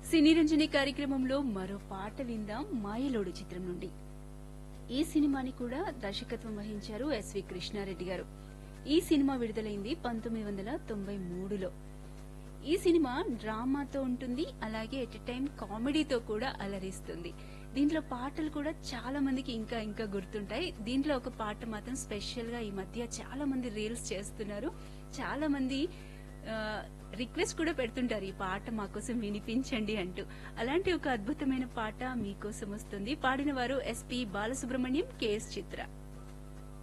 సినీ రంజని కార్యక్రమంలో మరో పాట విందాం మాయలోడు చిత్రం నుండి ఈ సినిమాని కూడా దర్శకత్వం వహించారు ఎస్వి కృష్ణారెడ్డి గారు ఈ సినిమా విడుదలైంది పంతొమ్మిది వందల తొంభై మూడులో ఈ సినిమా డ్రామాతో ఉంటుంది అలాగే ఎట్ టైం కామెడీతో కూడా అలరిస్తుంది దీంట్లో పాటలు కూడా చాలా మందికి ఇంకా ఇంకా గుర్తుంటాయి దీంట్లో ఒక పాట మాత్రం స్పెషల్ గా ఈ మధ్య చాలా మంది రీల్స్ చేస్తున్నారు చాలా మంది రిక్వెస్ట్ కూడా పెడుతుంటారు ఈ పాట మా కోసం వినిపించండి అంటూ అలాంటి ఒక అద్భుతమైన పాట మీకోసం వస్తుంది పాడిన వారు ఎస్పి బాలసుబ్రహ్మణ్యం కేఎస్ చిత్ర